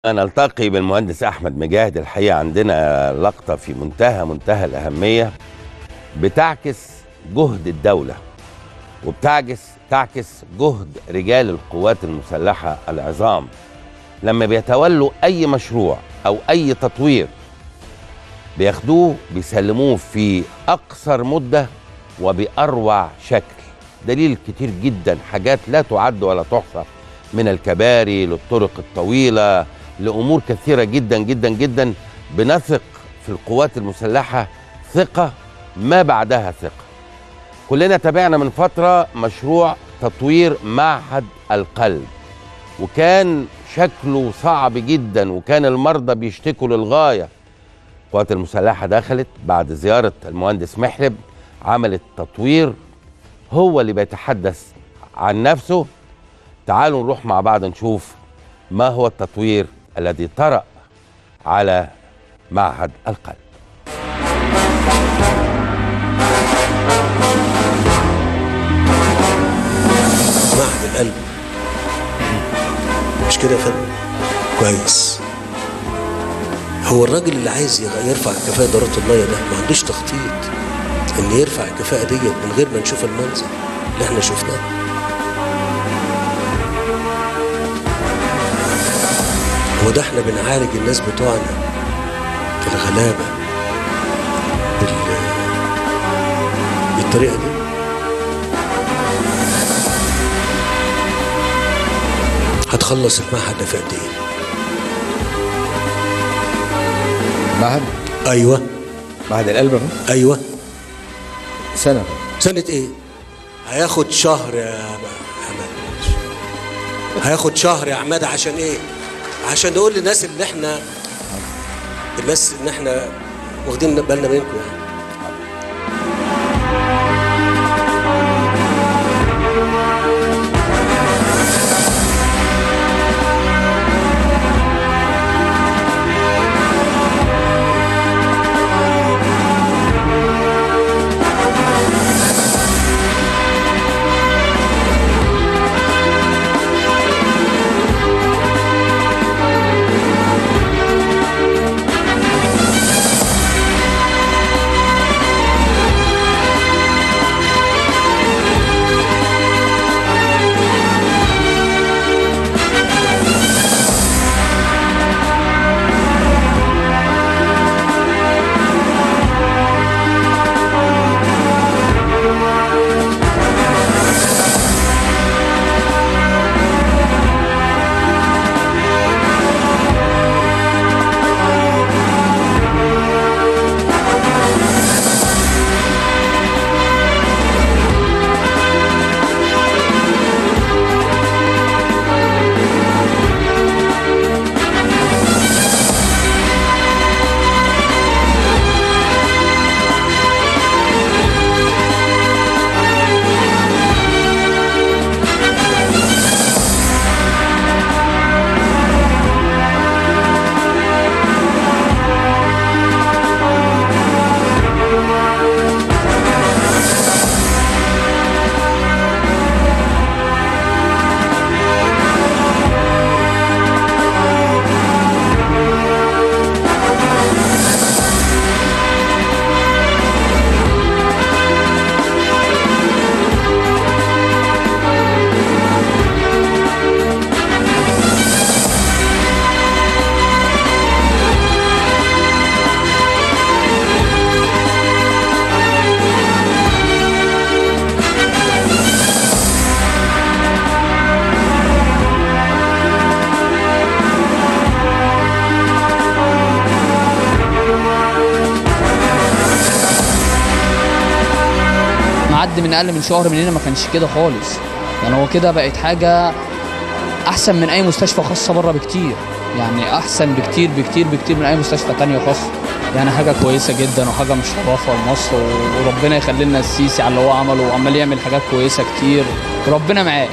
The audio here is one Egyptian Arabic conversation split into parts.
نلتقي بالمهندس احمد مجاهد الحقيقه عندنا لقطه في منتهى منتهى الاهميه بتعكس جهد الدوله وبتعكس تعكس جهد رجال القوات المسلحه العظام لما بيتولوا اي مشروع او اي تطوير بياخدوه بيسلموه في اقصر مده وباروع شكل دليل كتير جدا حاجات لا تعد ولا تحصى من الكباري للطرق الطويله لامور كثيره جدا جدا جدا بنثق في القوات المسلحه ثقه ما بعدها ثقه كلنا تابعنا من فتره مشروع تطوير معهد القلب وكان شكله صعب جدا وكان المرضى بيشتكوا للغايه القوات المسلحه دخلت بعد زياره المهندس محلب عملت تطوير هو اللي بيتحدث عن نفسه تعالوا نروح مع بعض نشوف ما هو التطوير الذي طرأ على معهد القلب معهد القلب مش كده يا فندم كويس هو الراجل اللي عايز يغ- يرفع كفاءة دورات المية ده ما عندوش تخطيط ان يرفع الكفاءة ديت من غير ما نشوف المنظر اللي احنا شفناه هو ده احنا بنعالج الناس بتوعنا الغلابة بال... بالطريقة دي هتخلص المعهد ده في قد ايه؟ معهد ايوه معهد القلب يا فندم. ايوه سنة سنة ايه؟ هياخد شهر يا حماد هياخد شهر يا عماد عشان ايه؟ عشان نقول للناس اللي احنا الناس ان احنا واخدين بالنا منكم يعني معدي من اقل من شهر من هنا ما كانش كده خالص يعني هو كده بقت حاجه احسن من اي مستشفى خاصه بره بكتير يعني احسن بكتير بكتير بكتير من اي مستشفى تانية خاصه يعني حاجه كويسه جدا وحاجه مشرفه لمصر وربنا يخلي لنا السيسي على اللي هو عمله وعمال يعمل حاجات كويسه كتير وربنا معاه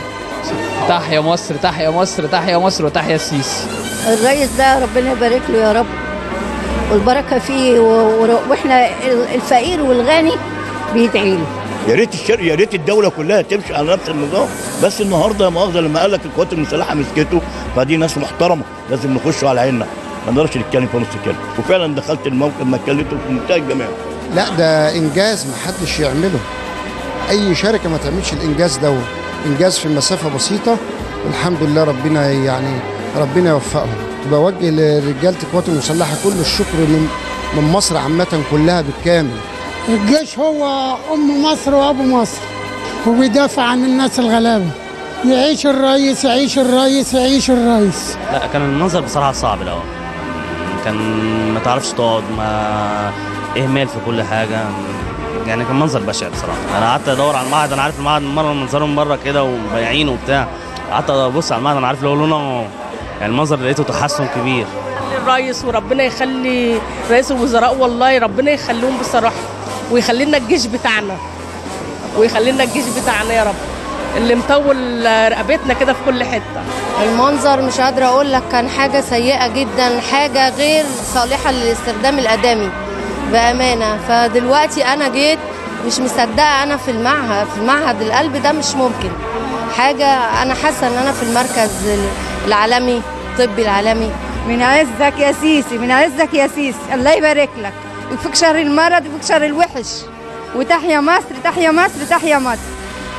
تحيا مصر تحيا مصر تحيا مصر وتحيا السيسي الرئيس ده ربنا يبارك له يا رب والبركه فيه و- و- واحنا الفقير والغني بيدعي له يا ريت الشر... يا ريت الدوله كلها تمشي على نفس النظام بس النهارده مؤاخذه لما قال لك القوات المسلحه مسكته فدي ناس محترمه لازم نخشوا على عيننا ما نقدرش نتكلم في نص كلمه وفعلا دخلت الموقف ما اتكلمت في منتهى الجمال لا ده انجاز محدش يعمله اي شركه ما تعملش الانجاز ده انجاز في مسافه بسيطه والحمد لله ربنا يعني ربنا يوفقهم بوجه لرجاله القوات المسلحه كل الشكر من من مصر عامه كلها بالكامل الجيش هو ام مصر وابو مصر وبيدافع عن الناس الغلابه يعيش الرئيس يعيش الرئيس يعيش الرئيس لا كان المنظر بصراحه صعب الاول كان ما تعرفش تقعد ما اهمال في كل حاجه يعني كان منظر بشع بصراحه انا قعدت ادور على المعهد انا عارف المعهد من مره منظرهم مره كده وبايعين وبتاع قعدت ابص على المعهد انا عارف لو لونه يعني المنظر لقيته تحسن كبير الرئيس وربنا يخلي رئيس الوزراء والله ربنا يخليهم بصراحه ويخلي لنا الجيش بتاعنا ويخلي لنا الجيش بتاعنا يا رب اللي مطول رقبتنا كده في كل حته المنظر مش قادرة أقول لك كان حاجة سيئة جدا حاجة غير صالحة للاستخدام الآدمي بأمانة فدلوقتي أنا جيت مش مصدقة أنا في المعهد في معهد القلب ده مش ممكن حاجة أنا حاسة إن أنا في المركز العالمي الطبي العالمي من عزك يا سيسي من عزك يا سيسي الله يبارك لك يكفيك شر المرض يكفيك شر الوحش وتحيا مصر تحيا مصر تحيا مصر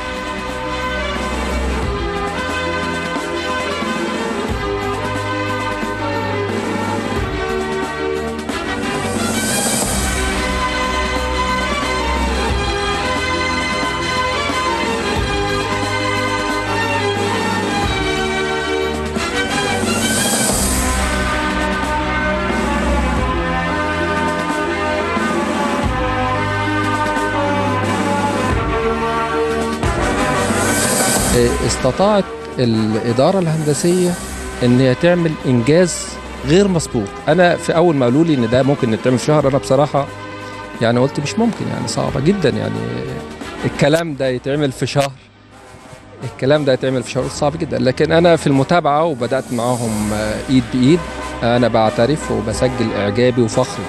استطاعت الإدارة الهندسية إن هي تعمل إنجاز غير مسبوق أنا في أول ما قالوا لي إن ده ممكن يتعمل في شهر أنا بصراحة يعني قلت مش ممكن يعني صعبة جدا يعني الكلام ده يتعمل في شهر الكلام ده يتعمل في شهر صعب جدا لكن أنا في المتابعة وبدأت معاهم إيد بإيد أنا بعترف وبسجل إعجابي وفخري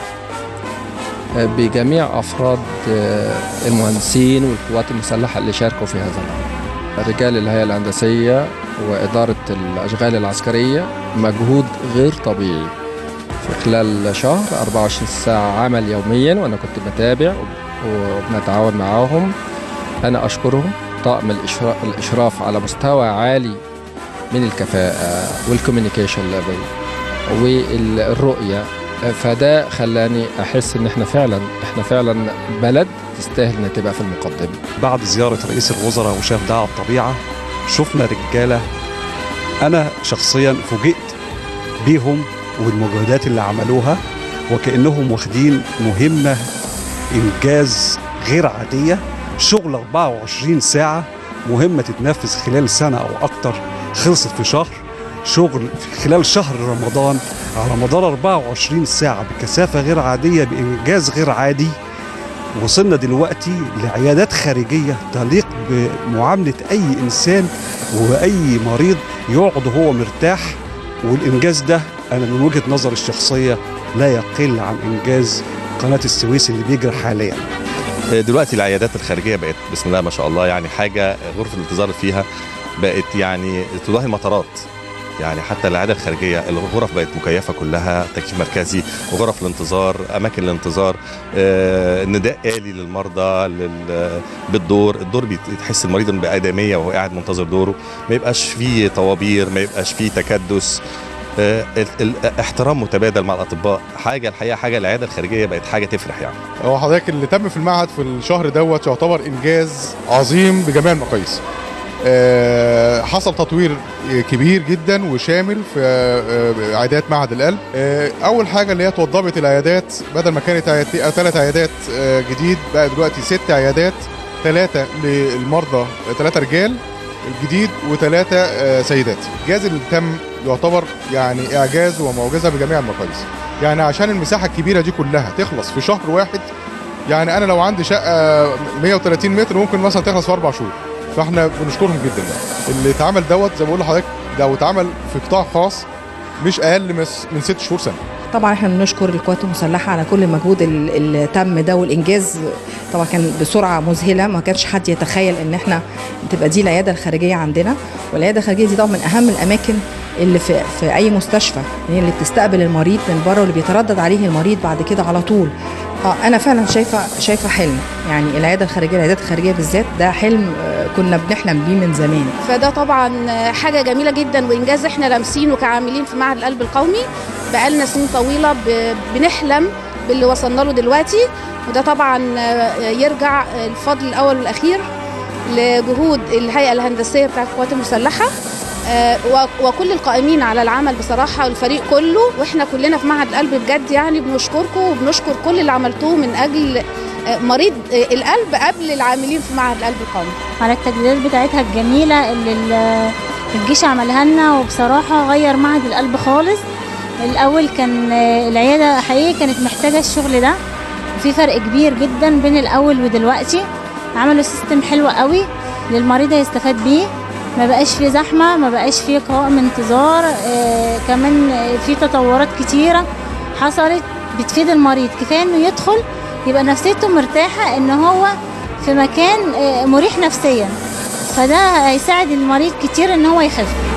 بجميع أفراد المهندسين والقوات المسلحة اللي شاركوا في هذا الأمر رجال الهيئة الهندسية وإدارة الأشغال العسكرية مجهود غير طبيعي في خلال شهر 24 ساعة عمل يوميا وأنا كنت بتابع وبنتعاون معاهم أنا أشكرهم طاقم الإشراف على مستوى عالي من الكفاءة والكوميونيكيشن ليفل والرؤية فده خلاني احس ان احنا فعلا احنا فعلا بلد تستاهل انها تبقى في المقدمه. بعد زياره رئيس الوزراء وشاف ده على الطبيعه شفنا رجاله انا شخصيا فوجئت بيهم والمجهودات اللي عملوها وكانهم واخدين مهمه انجاز غير عاديه شغل 24 ساعه مهمه تتنفذ خلال سنه او اكتر خلصت في شهر شغل في خلال شهر رمضان على مدار 24 ساعة بكثافة غير عادية بإنجاز غير عادي وصلنا دلوقتي لعيادات خارجية تليق بمعاملة أي إنسان وأي مريض يقعد وهو مرتاح والإنجاز ده أنا من وجهة نظري الشخصية لا يقل عن إنجاز قناة السويس اللي بيجري حاليا دلوقتي العيادات الخارجية بقت بسم الله ما شاء الله يعني حاجة غرفة الانتظار فيها بقت يعني تضاهي المطارات يعني حتى العياده الخارجيه الغرف بقت مكيفه كلها تكييف مركزي وغرف الانتظار اماكن الانتظار آه، نداء الي للمرضى لل... بالدور الدور بتحس المريض بادميه وهو قاعد منتظر دوره ما يبقاش فيه طوابير ما يبقاش فيه تكدس آه، احترام متبادل مع الاطباء حاجه الحقيقه حاجه العياده الخارجيه بقت حاجه تفرح يعني هو حضرتك اللي تم في المعهد في الشهر دوت يعتبر انجاز عظيم بجميع المقاييس حصل تطوير كبير جدا وشامل في عيادات معهد القلب اول حاجه اللي هي توضبت العيادات بدل ما كانت ثلاث عيادات جديد بقى دلوقتي ست عيادات ثلاثه للمرضى ثلاثه رجال الجديد وثلاثه سيدات الجهاز اللي تم يعتبر يعني اعجاز ومعجزه بجميع المقاييس يعني عشان المساحه الكبيره دي كلها تخلص في شهر واحد يعني انا لو عندي شقه 130 متر ممكن مثلا تخلص في اربع شهور فاحنا بنشكرهم جدا يعني اللي اتعمل دوت زي ما بقول لحضرتك لو اتعمل في قطاع خاص مش اقل من ست شهور سنه طبعا احنا بنشكر القوات المسلحه على كل المجهود ال- اللي تم ده والانجاز طبعا كان بسرعه مذهله ما كانش حد يتخيل ان احنا تبقى دي العياده الخارجيه عندنا والعياده الخارجيه دي طبعا من اهم الاماكن اللي في, في اي مستشفى هي اللي بتستقبل المريض من بره واللي بيتردد عليه المريض بعد كده على طول اه انا فعلا شايفه شايفه حلم يعني العياده الخارجيه العيادات الخارجيه بالذات ده حلم آه، كنا بنحلم بيه من زمان فده طبعا حاجه جميله جدا وانجاز احنا لامسينه كعاملين في معهد القلب القومي بقالنا سنين طويله ب- بنحلم باللي وصلنا له دلوقتي وده طبعا يرجع الفضل الاول والاخير لجهود الهيئه الهندسيه بتاعت القوات المسلحه آه، و- وكل القائمين على العمل بصراحه الفريق كله واحنا كلنا في معهد القلب بجد يعني بنشكركم وبنشكر كل اللي عملتوه من اجل آه، مريض آه، القلب قبل العاملين في معهد القلب القومي على التجديدات بتاعتها الجميلة اللي ال- الجيش عملها لنا وبصراحة غير معهد القلب خالص الأول كان آه، العيادة حقيقي كانت محتاجة الشغل ده وفي فرق كبير جدا بين الأول ودلوقتي عملوا سيستم حلو قوي للمريض هيستفاد بيه ما بقاش فيه زحمة ما بقاش فيه قوائم انتظار آه كمان آه، في تطورات كتيرة حصلت بتفيد المريض كفاية انه يدخل يبقى نفسيته مرتاحة ان هو في مكان آه، مريح نفسيا فده هيساعد المريض كتير ان هو يخف